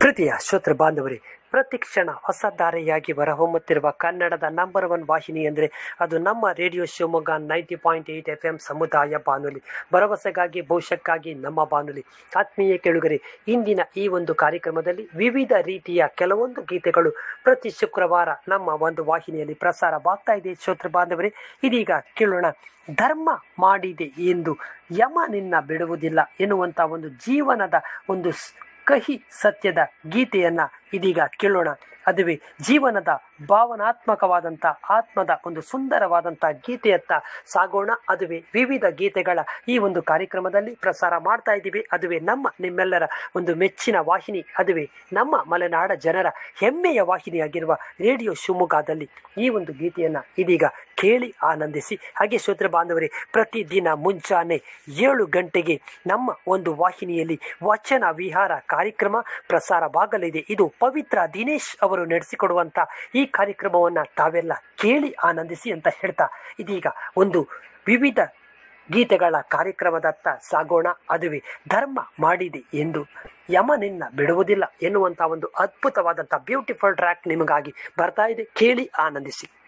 ಪ್ರೀತಿಯ ಶ್ರೋತೃ ಬಾಂಧವರೇ ಪ್ರತಿಕ್ಷಣ ಹೊಸ ದಾರಿಯಾಗಿ ಹೊರಹೊಮ್ಮುತ್ತಿರುವ ಕನ್ನಡದ ನಂಬರ್ ಒನ್ ವಾಹಿನಿ ಅಂದರೆ ಅದು ನಮ್ಮ radio Shivamogga ninety point eight F M ಸಮುದಾಯ ಬಾನುಲಿ ಭರವಸೆಗಾಗಿ ಭವಿಷ್ಯಕ್ಕಾಗಿ ನಮ್ಮ ಬಾನುಲಿ ಆತ್ಮೀಯ ಕೆಳುಗರೆ ಇಂದಿನ ಈ ಒಂದು ಕಾರ್ಯಕ್ರಮದಲ್ಲಿ ವಿವಿಧ ರೀತಿಯ ಕೆಲವೊಂದು ಗೀತೆಗಳು ಪ್ರತಿ ಶುಕ್ರವಾರ ನಮ್ಮ ಒಂದು ವಾಹಿನಿಯಲ್ಲಿ ಪ್ರಸಾರವಾಗ್ತಾ ಇದೆ ಶ್ರೋತೃ ಬಾಂಧವರೇ ಇದೀಗ ಕೇಳೋಣ ಧರ್ಮ ಮಾಡಿದೆ ಎಂದು ಯಮ ನಿನ್ನ ಬಿಡುವುದಿಲ್ಲ ಎನ್ನುವಂಥ ಒಂದು ಜೀವನದ ಒಂದು ಸ್- ಕಹಿ ಸತ್ಯದ ಗೀತೆಯನ್ನ ಇದೀಗ ಕೇಳೋಣ ಅದುವೇ ಜೀವನದ ಭಾವನಾತ್ಮಕವಾದಂಥ ಆತ್ಮದ ಒಂದು ಸುಂದರವಾದಂಥ ಗೀತೆಯತ್ತ ಸಾಗೋಣ ಅದುವೇ ವಿವಿಧ ಗೀತೆಗಳ ಈ ಒಂದು ಕಾರ್ಯಕ್ರಮದಲ್ಲಿ ಪ್ರಸಾರ ಮಾಡ್ತಾ ಇದ್ದೀವಿ ಅದುವೇ ನಮ್ಮ ನಿಮ್ಮೆಲ್ಲರ ಒಂದು ಮೆಚ್ಚಿನ ವಾಹಿನಿ ಅದುವೇ ನಮ್ಮ ಮಲೆನಾಡ ಜನರ ಹೆಮ್ಮೆಯ ವಾಹಿನಿಯಾಗಿರುವ ರೇಡಿಯೋ ಶಿವಮೊಗ್ಗದಲ್ಲಿ ಈ ಒಂದು ಗೀತೆಯನ್ನ ಇದೀಗ ಕೇಳಿ ಆನಂದಿಸಿ ಹಾಗೆ ಶ್ರೋತೃ ಬಾಂಧವರೇ ಪ್ರತಿದಿನ ಮುಂಚಾನೆ ಏಳು ಗಂಟೆಗೆ ನಮ್ಮ ಒಂದು ವಾಹಿನಿಯಲ್ಲಿ ವಚನ ವಿಹಾರ ಕಾರ್ಯಕ್ರಮ ಪ್ರಸಾರವಾಗಲಿದೆ ಇದು ಪವಿತ್ರ ದಿನೇಶ್ ಅವರು ನಡೆಸಿಕೊಡುವಂತ ಈ ಕಾರ್ಯಕ್ರಮವನ್ನ ತಾವೆಲ್ಲ ಕೇಳಿ ಆನಂದಿಸಿ ಅಂತ ಹೇಳ್ತಾ ಇದೀಗ ಒಂದು ವಿವಿಧ ಗೀತೆಗಳ ಕಾರ್ಯಕ್ರಮದತ್ತ ಸಾಗೋಣ ಅದುವೇ ಧರ್ಮ ಮಾಡಿದೆ ಎಂದು ಯಮ ನಿನ್ನ ಬಿಡುವುದಿಲ್ಲ ಎನ್ನುವಂತ ಒಂದು ಅದ್ಭುತವಾದಂಥ ಬ್ಯೂಟಿಫುಲ್ ಟ್ರ್ಯಾಕ್ ನಿಮಗಾಗಿ ಬರ್ತಾ ಇದೆ ಕೇಳಿ ಆನಂದಿಸಿ